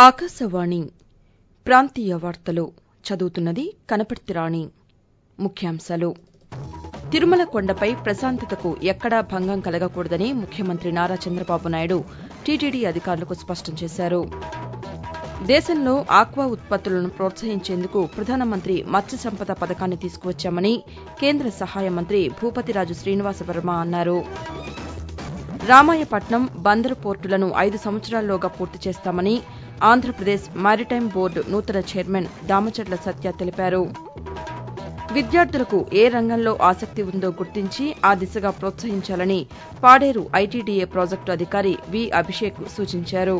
ఆకాశవాణి ప్రాంతీయ వార్తలు చదువుతున్నది కనపర్తి రాణి ముఖ్యాంశాలు తిరుమల కొండపై ప్రశాంతతకు ఎక్కడా భంగం కలగకూడదని ముఖ్యమంత్రి నారా చంద్రబాబు నాయుడు టీటీడీ అధికారులకు స్పష్టం చేశారు దేశంలో ఆక్వా ఉత్పత్తులను ప్రోత్సహించేందుకు ప్రధానమంత్రి మత్స్య సంపద పథకాన్ని తీసుకువచ్చామని కేంద్ర సహాయ మంత్రి భూపతిరాజు శ్రీనివాసవర్మ అన్నారు రామాయపట్నం బందరు పోర్టులను ఐదు సంవత్సరాల్లోగా పూర్తి చేస్తామని ఆంధ్రప్రదేశ్ మారిటైమ్ బోర్డు నూతన చైర్మన్ దామచర్ల సత్య తెలిపారు విద్యార్థులకు ఏ రంగంలో ఆసక్తి ఉందో గుర్తించి ఆ దిశగా ప్రోత్సహించాలని పాడేరు ఐటీడీఏ ప్రాజెక్టు అధికారి వి అభిషేక్ సూచించారు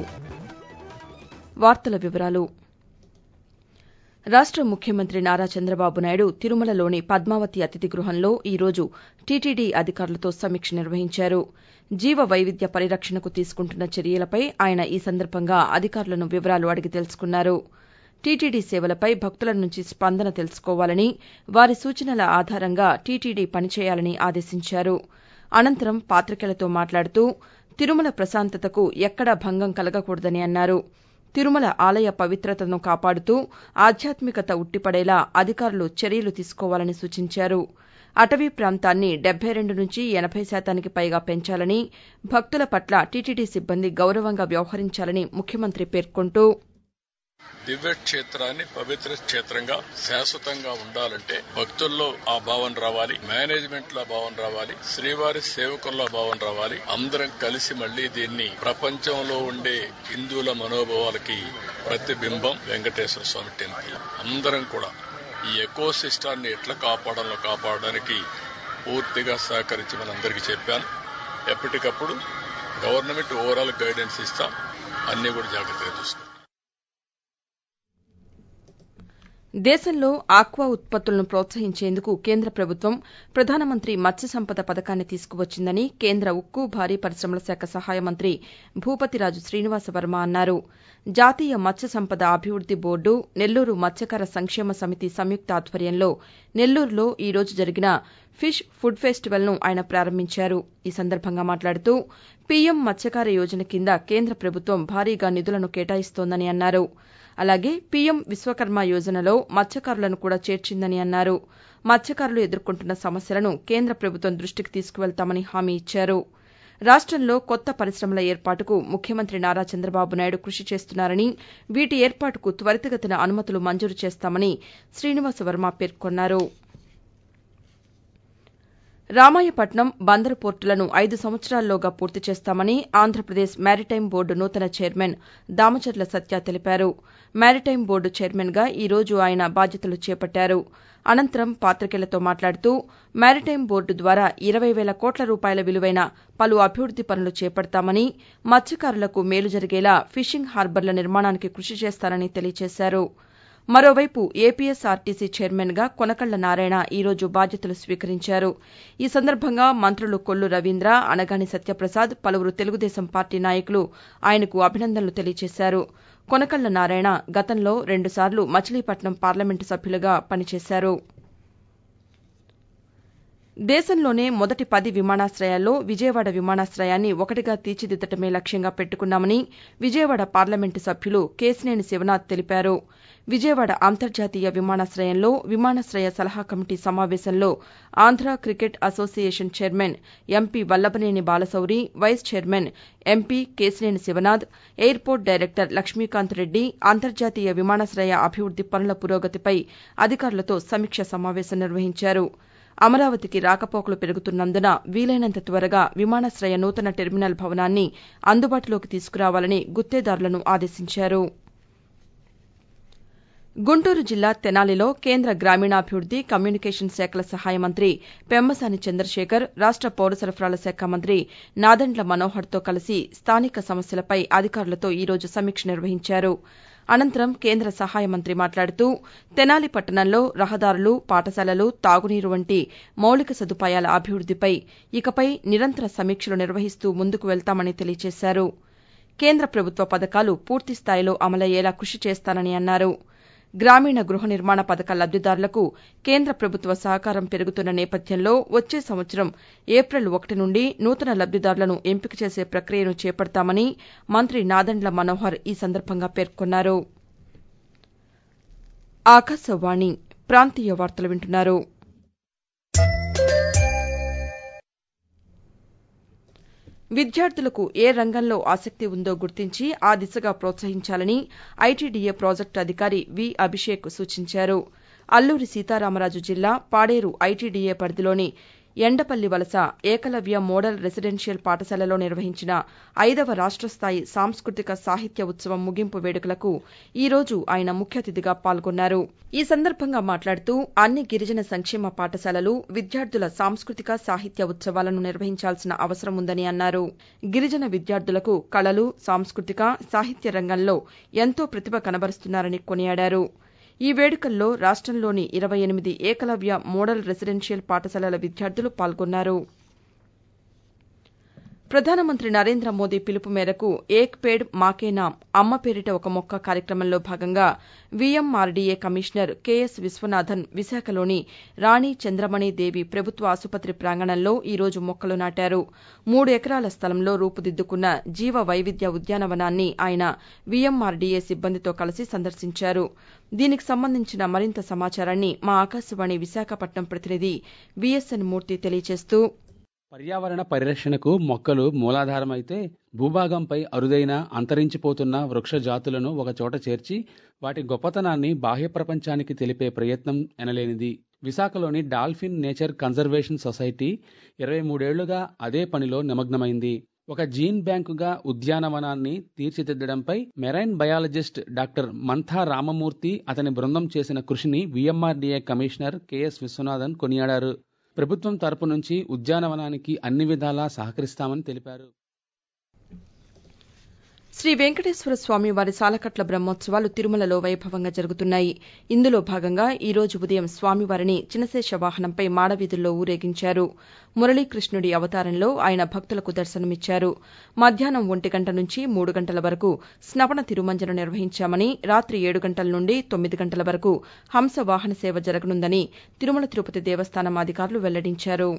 రాష్ట ముఖ్యమంత్రి నారా చంద్రబాబు నాయుడు తిరుమలలోని పద్మావతి అతిథి గృహంలో ఈ రోజు టీటీడీ అధికారులతో సమీక్ష నిర్వహించారు జీవ వైవిధ్య పరిరక్షణకు తీసుకుంటున్న చర్యలపై ఆయన ఈ సందర్భంగా అధికారులను వివరాలు అడిగి తెలుసుకున్నారు టీటీడీ సేవలపై భక్తుల నుంచి స్పందన తెలుసుకోవాలని వారి సూచనల ఆధారంగా టీటీడీ పనిచేయాలని ఆదేశించారు అనంతరం పాతికేయులతో మాట్లాడుతూ తిరుమల ప్రశాంతతకు ఎక్కడా భంగం కలగకూడదని అన్నారు తిరుమల ఆలయ పవిత్రతను కాపాడుతూ ఆధ్యాత్మికత ఉట్టిపడేలా అధికారులు చర్యలు తీసుకోవాలని సూచించారు అటవీ ప్రాంతాన్ని డెబ్బై రెండు నుంచి ఎనబై శాతానికి పైగా పెంచాలని భక్తుల పట్ల టీటీడీ సిబ్బంది గౌరవంగా వ్యవహరించాలని ముఖ్యమంత్రి పేర్కొంటూ దివ్య క్షేత్రాన్ని పవిత్ర క్షేత్రంగా శాశ్వతంగా ఉండాలంటే భక్తుల్లో ఆ భావన రావాలి మేనేజ్మెంట్ లో భావన రావాలి శ్రీవారి సేవకుల్లో భావన రావాలి అందరం కలిసి మళ్లీ దీన్ని ప్రపంచంలో ఉండే హిందువుల మనోభావాలకి ప్రతిబింబం వెంకటేశ్వర స్వామి టెంపుల్ అందరం కూడా ఈ ఎకో సిస్టాన్ని ఎట్లా కాపాడాలో కాపాడడానికి పూర్తిగా సహకరించి మనందరికీ చెప్పాను ఎప్పటికప్పుడు గవర్నమెంట్ ఓవరాల్ గైడెన్స్ ఇస్తాం అన్ని కూడా జాగ్రత్తగా చూస్తాం దేశంలో ఆక్వా ఉత్పత్తులను ప్రోత్సహించేందుకు కేంద్ర ప్రభుత్వం ప్రధానమంత్రి మత్స్య సంపద పథకాన్ని తీసుకువచ్చిందని కేంద్ర ఉక్కు భారీ పరిశమల శాఖ సహాయ మంత్రి భూపతిరాజు శ్రీనివాసవర్మ అన్నారు జాతీయ మత్స్య సంపద అభివృద్ది బోర్డు నెల్లూరు మత్స్యకార సంక్షేమ సమితి సంయుక్త ఆధ్వర్యంలో నెల్లూరులో ఈ రోజు జరిగిన ఫిష్ ఫుడ్ ఫెస్టివల్ ను ఆయన ప్రారంభించారు ఈ సందర్భంగా మాట్లాడుతూ పీఎం మత్స్యకార యోజన కింద కేంద్ర ప్రభుత్వం భారీగా నిధులను కేటాయిస్తోందని అన్నారు అలాగే పీఎం విశ్వకర్మ యోజనలో మత్స్యకారులను కూడా చేర్చిందని అన్నారు మత్స్యకారులు ఎదుర్కొంటున్న సమస్యలను కేంద్ర ప్రభుత్వం దృష్టికి తీసుకువెళ్తామని హామీ ఇచ్చారు రాష్టంలో కొత్త పరిశమల ఏర్పాటుకు ముఖ్యమంత్రి నారా చంద్రబాబు నాయుడు కృషి చేస్తున్నారని వీటి ఏర్పాటుకు త్వరితగతిన అనుమతులు మంజూరు చేస్తామని శ్రీనివాసవర్మ పేర్కొన్నారు రామాయపట్నం బందరు పోర్టులను ఐదు సంవత్సరాల్లోగా పూర్తి చేస్తామని ఆంధ్రప్రదేశ్ మారిటైమ్ బోర్డు నూతన చైర్మన్ దామచర్ల సత్య తెలిపారు మారిటైమ్ బోర్డు చైర్మన్గా ఈ రోజు ఆయన బాధ్యతలు చేపట్టారు అనంతరం పాతికేయులతో మాట్లాడుతూ మారిటైమ్ బోర్డు ద్వారా ఇరవై వేల కోట్ల రూపాయల విలువైన పలు అభివృద్ది పనులు చేపడతామని మత్స్యకారులకు మేలు జరిగేలా ఫిషింగ్ హార్బర్ల నిర్మాణానికి కృషి చేస్తారని తెలియజేశారు మరోవైపు ఏపీఎస్ఆర్టీసీ చైర్మన్గా కొనకళ్ల నారాయణ ఈ రోజు బాధ్యతలు స్వీకరించారు ఈ సందర్భంగా మంత్రులు కొల్లు రవీంద్ర అనగాని సత్యప్రసాద్ పలువురు తెలుగుదేశం పార్టీ నాయకులు ఆయనకు అభినందనలు తెలియజేశారు కొనకళ్ల నారాయణ గతంలో రెండుసార్లు మచిలీపట్నం పార్లమెంటు సభ్యులుగా పనిచేశారు దేశంలోనే మొదటి పది విమానాశయాల్లో విజయవాడ విమానాశయాన్ని ఒకటిగా తీర్చిదిద్దటమే లక్ష్యంగా పెట్టుకున్నామని విజయవాడ పార్లమెంటు సభ్యులు కేశినేని శివనాథ్ తెలిపారు విజయవాడ అంతర్జాతీయ విమానాశయంలో విమానాశయ సలహా కమిటీ సమావేశంలో Andhra cricket association chairman M P Vallabhaneni Balashowry vice chairman M P Kesineni Sivanath airport director Lakshmikanth Reddy అంతర్జాతీయ విమానాశయ అభివృద్ది పనుల పురోగతిపై అధికారులతో సమీక్ష సమావేశం నిర్వహించారు అమరావతికి రాకపోకలు పెరుగుతున్నందున వీలైనంత త్వరగా విమానాశయ నూతన టెర్మినల్ భవనాన్ని అందుబాటులోకి తీసుకురావాలని గుత్తేదారులను ఆదేశించారు గుంటూరు జిల్లా తెనాలిలో కేంద్ర గ్రామీణాభివృద్ది కమ్యూనికేషన్ శాఖల సహాయ మంత్రి పెమ్మసాని చంద్రశేఖర్ రాష్ట పౌర సరఫరాల శాఖ మంత్రి నాదెండ్ల మనోహర్తో కలిసి స్థానిక సమస్యలపై అధికారులతో ఈ రోజు సమీక్ష నిర్వహించారు అనంతరం కేంద్ర సహాయ మంత్రి మాట్లాడుతూ తెనాలి పట్టణంలో రహదారులు పాఠశాలలు తాగునీరు వంటి మౌలిక సదుపాయాల అభివృద్దిపై ఇకపై నిరంతర సమీక్షలు నిర్వహిస్తూ ముందుకు వెళ్తామని తెలియజేశారు కేంద్ర ప్రభుత్వ పథకాలు పూర్తిస్థాయిలో అమలయ్యేలా కృషి చేస్తానని అన్నారు గ్రామీణ గృహ నిర్మాణ పథక లబ్దిదారులకు కేంద్ర ప్రభుత్వ సహకారం పెరుగుతున్న నేపథ్యంలో వచ్చే సంవత్సరం ఏప్రిల్ ఒకటి నుండి నూతన లబ్దిదారులను ఎంపిక చేసే ప్రక్రియను చేపడతామని మంత్రి నాదెండ్ల మనోహర్ ఈ సందర్భంగా పేర్కొన్నారు ఆకాశవాణి ప్రాంతీయ వార్తలు వింటున్నారు విద్యార్థులకు ఏ రంగంలో ఆసక్తి ఉందో గుర్తించి ఆ దిశగా ప్రోత్సహించాలని ఐటీడీఏ ప్రాజెక్టు అధికారి వి అభిషేక్ సూచించారు అల్లూరి సీతారామరాజు జిల్లా పాడేరు ఐటీడీఏ పరిధిలోని ఎండపల్లి వలస ఏకలవ్య మోడల్ రెసిడెన్షియల్ పాఠశాలలో నిర్వహించిన ఐదవ రాష్ట స్థాయి సాంస్కృతిక సాహిత్య ఉత్సవం ముగింపు వేడుకలకు ఈ రోజు ఆయన ముఖ్య అతిథిగా పాల్గొన్నారు ఈ సందర్భంగా మాట్లాడుతూ అన్ని గిరిజన సంక్షేమ పాఠశాలలు విద్యార్థుల సాంస్కృతిక సాహిత్య ఉత్సవాలను నిర్వహించాల్సిన అవసరం ఉందని అన్నారు గిరిజన విద్యార్థులకు కళలు సాంస్కృతిక సాహిత్య రంగంలో ఎంతో ప్రతిభ కనబరుస్తున్నారని కొనియాడారు ఈ వేడుకల్లో రాష్టంలోని ఇరవై ఎనిమిది ఏకలవ్య మోడల్ రెసిడెన్షియల్ పాఠశాలల విద్యార్థులు పాల్గొన్నారు ప్రధానమంత్రి నరేంద్ర మోదీ పిలుపు మేరకు ఏక్ పేడ్ మాకే నామ్ అమ్మ పేరిట ఒక మొక్క కార్యక్రమంలో భాగంగా వీఎంఆర్డీఏ కమిషనర్ కెఎస్ విశ్వనాథన్ విశాఖలోని రాణి చంద్రమణి దేవి ప్రభుత్వ ఆసుపత్రి ప్రాంగణంలో ఈ రోజు మొక్కలు నాటారు మూడు ఎకరాల స్థలంలో రూపుదిద్దుకున్న జీవ వైవిధ్య ఉద్యానవనాన్ని ఆయన వీఎంఆర్డీఏ సిబ్బందితో కలిసి సందర్శించారు దీనికి సంబంధించిన మరింత సమాచారాన్ని మా ఆకాశవాణి విశాఖపట్నం ప్రతినిధి విఎస్ఎన్ మూర్తి తెలియజేస్తూ పర్యావరణ పరిరక్షణకు మొక్కలు మూలాధారమైతే భూభాగంపై అరుదైన అంతరించిపోతున్న వృక్ష జాతులను ఒకచోట చేర్చి వాటి గొప్పతనాన్ని బాహ్య ప్రపంచానికి తెలిపే ప్రయత్నం ఎనలేనిది విశాఖలోని డాల్ఫిన్ నేచర్ కన్జర్వేషన్ సొసైటీ ఇరవై మూడేళ్లుగా అదే పనిలో నిమగ్నమైంది ఒక జీన్ బ్యాంకుగా ఉద్యానవనాన్ని తీర్చిదిద్దడంపై marine biologist doctor Mantha Ramamurthy అతని బృందం చేసిన కృషిని విఎంఆర్డీఏ కమిషనర్ కెఎస్ విశ్వనాథన్ కొనియాడారు ప్రభుత్వం తరపు నుంచి ఉద్యానవనానికి అన్ని విధాలా సహకరిస్తామని తెలిపారు శ్రీ వెంకటేశ్వర స్వామి వారి సాలకట్ల బ్రహ్మోత్సవాలు తిరుమలలో వైభవంగా జరుగుతున్నాయి ఇందులో భాగంగా ఈ రోజు ఉదయం స్వామివారిని చినశేష వాహనంపై మాడవీధుల్లో ఊరేగించారు మురళీకృష్ణుడి అవతారంలో ఆయన భక్తులకు దర్శనమిచ్చారు మధ్యాహ్నం ఒంటి గంట నుంచి మూడు గంటల వరకు స్నపన తిరుమంజన నిర్వహించామని రాత్రి ఏడు గంటల నుండి తొమ్మిది గంటల వరకు హంస వాహన సేవ జరగనుందని తిరుమల తిరుపతి దేవస్థానం అధికారులు వెల్లడించారు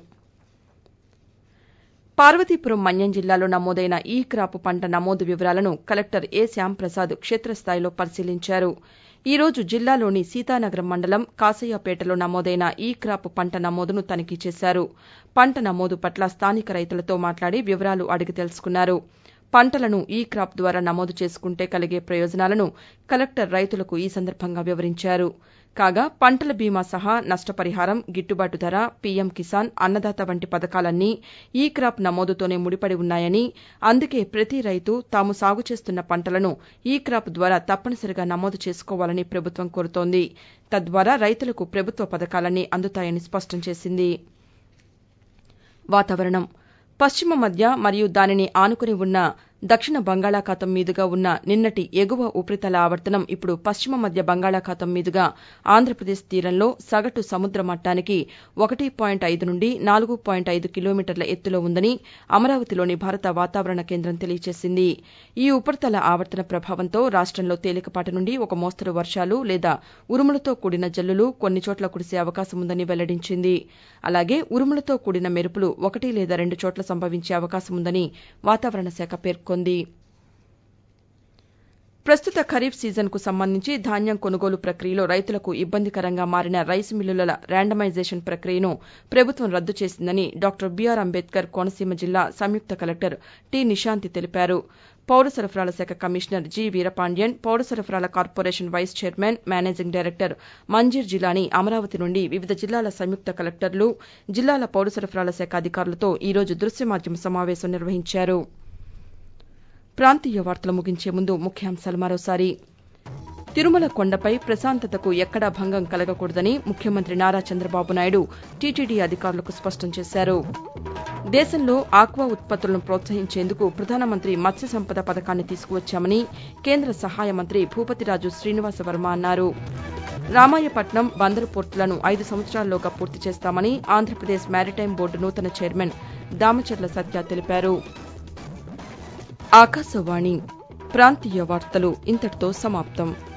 పార్వతీపురం మన్యం జిల్లాలో నమోదైన ఈ క్రాప్ పంట నమోదు వివరాలను కలెక్టర్ ఏ శ్యాంప్రసాద్ క్షేత్రస్థాయిలో పరిశీలించారు ఈ రోజు జిల్లాలోని సీతానగరం మండలం కాసయ్యపేటలో నమోదైన ఈ క్రాప్ పంట నమోదును తనిఖీ చేశారు పంట నమోదు పట్ల స్థానిక రైతులతో మాట్లాడి వివరాలు అడిగి తెలుసుకున్నారు పంటలను ఈ క్రాప్ ద్వారా నమోదు చేసుకుంటే కలిగే ప్రయోజనాలను కలెక్టర్ రైతులకు ఈ సందర్భంగా వివరించారు కాగా పంటల బీమా సహా నష్టపరిహారం గిట్టుబాటు ధర పీఎం కిసాన్ అన్నదాత వంటి పథకాలన్నీ ఈ క్రాప్ నమోదుతోనే ముడిపడి ఉన్నాయని అందుకే ప్రతి రైతు తాము సాగు చేస్తున్న పంటలను ఈ క్రాప్ ద్వారా తప్పనిసరిగా నమోదు చేసుకోవాలని ప్రభుత్వం కోరుతోంది తద్వారా రైతులకు ప్రభుత్వ పథకాలన్నీ అందుతాయని స్పష్టం చేసింది వాతావరణం పశ్చిమ మధ్య మరియు దానిని ఆనుకుని ఉన్న దక్షిణ బంగాళాఖాతం మీదుగా ఉన్న నిన్నటి ఎగువ ఉపరితల ఆవర్తనం ఇప్పుడు పశ్చిమ మధ్య బంగాళాఖాతం మీదుగా ఆంధ్రప్రదేశ్ తీరంలో సగటు సముద్ర మట్టానికి ఒకటి పాయింట్ ఐదు నుండి నాలుగు పాయింట్ ఐదు కిలోమీటర్ల ఎత్తులో ఉందని అమరావతిలోని భారత వాతావరణ కేంద్రం తెలియజేసింది ఈ ఉపరితల ఆవర్తన ప్రభావంతో రాష్టంలో తేలికపాటి నుండి ఒక మోస్తరు వర్షాలు లేదా ఉరుములతో కూడిన జల్లులు కొన్ని చోట్ల కురిసే అవకాశం ఉందని వెల్లడించింది అలాగే ఉరుములతో కూడిన మెరుపులు ఒకటి లేదా రెండు చోట్ల సంభవించే అవకాశం ఉందని వాతావరణ శాఖ పేర్కొంది ప్రస్తుత ఖరీఫ్ సీజన్కు సంబంధించి ధాన్యం కొనుగోలు ప్రక్రియలో రైతులకు ఇబ్బందికరంగా మారిన రైస్ మిల్లుల ర్యాండమైజేషన్ ప్రక్రియను ప్రభుత్వం రద్దు చేసిందని డాక్టర్ బీఆర్ అంబేద్కర్ కోనసీమ జిల్లా సంయుక్త కలెక్టర్ టి నిశాంతి తెలిపారు పౌర సరఫరాల శాఖ కమిషనర్ జి వీరపాండ్యన్ పౌర సరఫరాల corporation vice chairman managing director Manjeer Jilani Amaravati నుండి వివిధ జిల్లాల సంయుక్త కలెక్టర్లు జిల్లాల పౌర సరఫరాల శాఖ అధికారులతో ఈ రోజు దృశ్య మాధ్యమ సమావేశం నిర్వహించారు ప్రాంతీయ వార్తలు ముగించే ముందు ముఖ్యాంశాలు మరోసారి తిరుమల కొండపై ప్రశాంతతకు ఎక్కడా భంగం కలగకూడదని ముఖ్యమంత్రి నారా చంద్రబాబు నాయుడు టీటీడీ అధికారులకు స్పష్టం చేశారు దేశంలో ఆక్వా ఉత్పత్తులను ప్రోత్సహించేందుకు ప్రధానమంత్రి మత్స్య సంపద పథకాన్ని తీసుకువచ్చామని కేంద్ర సహాయ మంత్రి భూపతిరాజు శ్రీనివాస వర్మ అన్నారు రామాయపట్నం బందరు పోర్టులను ఐదు సంవత్సరాల్లోగా పూర్తి చేస్తామని ఆంధ్రప్రదేశ్ మారిటైమ్ బోర్డు నూతన చైర్మన్ దామచర్ల సత్య తెలిపారు ఆకాశవాణి ప్రాంతీయ వార్తలు ఇంతటితో సమాప్తం